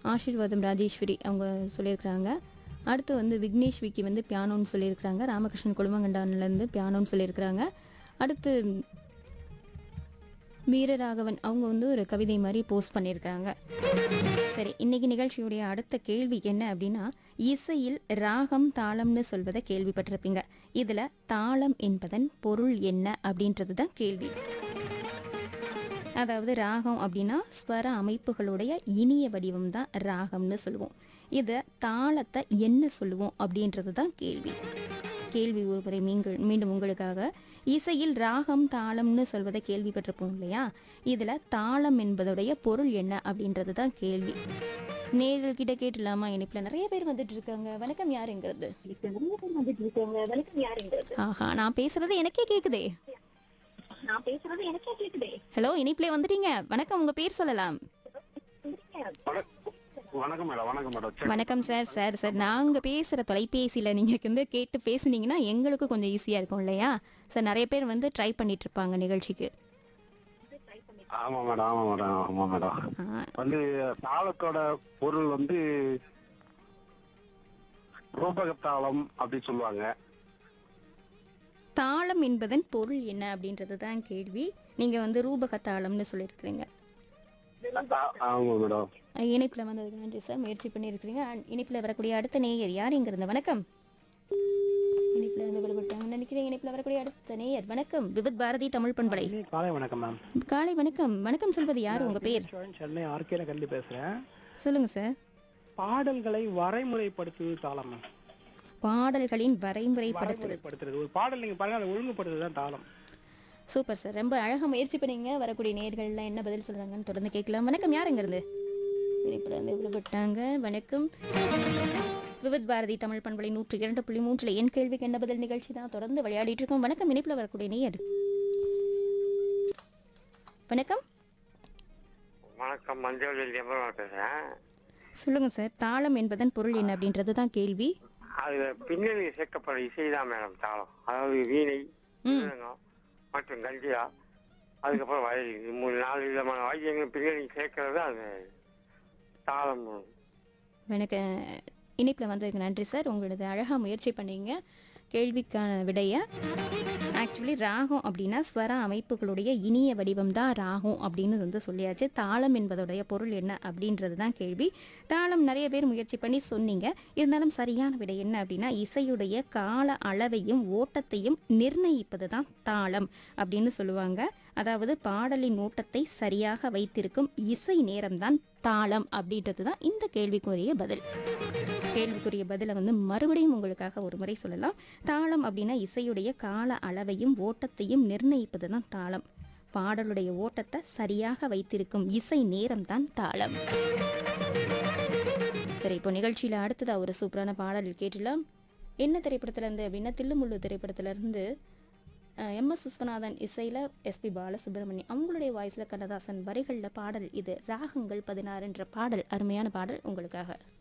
ஆசீர்வாதம் ராஜேஸ்வரி அவங்க சொல்லியிருக்கிறாங்க அடுத்து வந்து விக்னேஷ் விக்கி வந்து பியானோன்னு சொல்லியிருக்கிறாங்க ராமகிருஷ்ணன் குழுமங்கண்டான்லேருந்து பியானோன்னு சொல்லியிருக்கிறாங்க அடுத்து வீரராகவன் அவங்க வந்து ஒரு கவிதை மாதிரி போஸ்ட் பண்ணியிருக்காங்க சரி இன்னைக்கு நிகழ்ச்சியுடைய அடுத்த கேள்வி என்ன அப்படின்னா இசையில் ராகம் தாளம்னு சொல்வதை கேள்விப்பட்டிருப்பீங்க இதுல தாளம் என்பதன் பொருள் என்ன அப்படின்றது தான் கேள்வி அதாவது ராகம் அப்படின்னா ஸ்வர அமைப்புகளுடைய இனிய வடிவம் தான் ராகம்னு சொல்லுவோம் இதை தாளத்தை என்ன சொல்லுவோம் அப்படின்றது தான் கேள்வி கேள்வி ஒருமுறை மீங்கள் மீண்டும் உங்களுக்காக இசையில் ராகம் தாளம்னு சொல்வதை கேள்விப்பட்டிருப்போம் இல்லையா இதுல தாளம் என்பதுடைய பொருள் என்ன அப்படின்றது தான் கேள்வி நேர்கள் கிட்ட கேட்டுலாமா இனிப்புல நிறைய பேர் வந்துட்டு இருக்காங்க வணக்கம் யாருங்கிறது ஆஹா நான் பேசுறது எனக்கே கேக்குதே நான் பேசுறது எனக்கே கேக்குதே ஹலோ இனிப்புல வந்துட்டீங்க வணக்கம் உங்க பேர் சொல்லலாம் வணக்கம் மேடம் வணக்கம் மேடம் சரி. வணக்கம் சார் சார் சார் நாங்க பேசுற தொலைபேசியில நீங்க வந்து கேட்டு பேசுனீங்கன்னா எங்களுக்கு கொஞ்சம் ஈஸியா இருக்கும் இல்லையா சார் நிறைய பேர் வந்து ட்ரை பண்ணிட்டு இருப்பாங்க நிகழ்ச்சிக்கு ஆமா மேடம் ஆமா மேடம் ஆமா மேடம் ஆ, வந்து தாளத்தோட பொருள் வந்து ரூபகத்தாளம் அப்படி சொல்லுவாங்க தாளம் என்பதன் பொருள் என்ன அப்படின்றது தான் கேள்வி நீங்க வந்து ரூபக தாளம்னு சொல்லியிருக்கிறீங்க ஆ- ஆமா மேடம் அஹ், இணைப்புல வந்ததுக்கு நன்றி சார் முயற்சி பண்ணியிருக்கிறீங்க அண்ட் இணைப்புல வரக்கூடிய அடுத்த நேயர் யார் இங்க இருந்து வணக்கம் இணைப்புல இருந்து விடுபட்டாங்க நினைக்கிறேன் இணைப்புல வரக்கூடிய அடுத்த நேயர் வணக்கம் விவித் பாரதி தமிழ் பண்பலை காலை வணக்கம் மேம் காலை வணக்கம் வணக்கம் சொல்வது யார் உங்க பேர் சோழன் சென்னை ஆர்கேல கல்வி பேசுறேன் சொல்லுங்க சார் பாடல்களை வரைமுறைப்படுத்துவது தாளம் மேம் பாடல்களின் வரைமுறைப்படுத்துதல் வரைமுறைப்படுத்துறது ஒரு பாடல் நீங்க பாருங்க அதை ஒழுங்குபடுத்துறது தான் தாளம் சூப்பர் சார் ரொம்ப அழகா முயற்சி பண்ணீங்க வரக்கூடிய நேர்கள்லாம் என்ன பதில் சொல்றாங்கன்னு தொடர்ந்து கேட்கலாம் வணக்கம் யாருங்க இருந்து இணைப்புல இருந்து விடுபட்டாங்க வணக்கம் விவித் பாரதி தமிழ் பண்பலை நூற்றி இரண்டு புள்ளி மூன்றுல என் கேள்விக்கு என்ன பதில் நிகழ்ச்சி தான் தொடர்ந்து விளையாடிட்டு இருக்கோம் வணக்கம் இணைப்புல வரக்கூடிய நேயர் வணக்கம் வணக்கம் மஞ்சள் எம்பரம் பேசுறேன் சொல்லுங்க சார் தாளம் என்பதன் பொருள் என்ன அப்படின்றது தான் கேள்வி அது பின்னணி சேர்க்கப்படுற இசைதான் மேடம் தாளம் அதாவது வீணை மிருதங்கம் மற்றும் கஞ்சிரா அதுக்கப்புறம் வயலின் இது மூணு நாலு விதமான வாத்தியங்கள் பின்னணி சேர்க்கறது அது தாளம் வணக்கம் இணைப்பில் வந்ததுக்கு நன்றி சார் உங்களது அழகாக முயற்சி பண்ணீங்க கேள்விக்கான விடைய ஆக்சுவலி ராகம் அப்படின்னா ஸ்வர அமைப்புகளுடைய இனிய வடிவம் தான் ராகம் அப்படின்னு வந்து சொல்லியாச்சு தாளம் என்பதுடைய பொருள் என்ன அப்படின்றது தான் கேள்வி தாளம் நிறைய பேர் முயற்சி பண்ணி சொன்னீங்க இருந்தாலும் சரியான விடை என்ன அப்படின்னா இசையுடைய கால அளவையும் ஓட்டத்தையும் நிர்ணயிப்பது தான் தாளம் அப்படின்னு சொல்லுவாங்க அதாவது பாடலின் ஓட்டத்தை சரியாக வைத்திருக்கும் இசை நேரம்தான் தாளம் அப்படின்றது தான் இந்த கேள்விக்குரிய பதில் கேள்விக்குரிய பதிலை வந்து மறுபடியும் உங்களுக்காக ஒரு முறை சொல்லலாம் தாளம் அப்படின்னா இசையுடைய கால அளவையும் ஓட்டத்தையும் நிர்ணயிப்பது தான் தாளம் பாடலுடைய ஓட்டத்தை சரியாக வைத்திருக்கும் இசை நேரம் தான் தாளம் சரி இப்போ நிகழ்ச்சியில் அடுத்ததா ஒரு சூப்பரான பாடல் கேட்டுலாம் என்ன திரைப்படத்துல இருந்து அப்படின்னா தில்லுமுள்ளு திரைப்படத்துல இருந்து எம் எஸ் விஸ்வநாதன் இசையில் எஸ்பி பாலசுப்ரமணியம் அவங்களுடைய வாய்ஸில் கண்ணதாசன் வரிகளில் பாடல் இது ராகங்கள் பதினாறுன்ற பாடல் அருமையான பாடல் உங்களுக்காக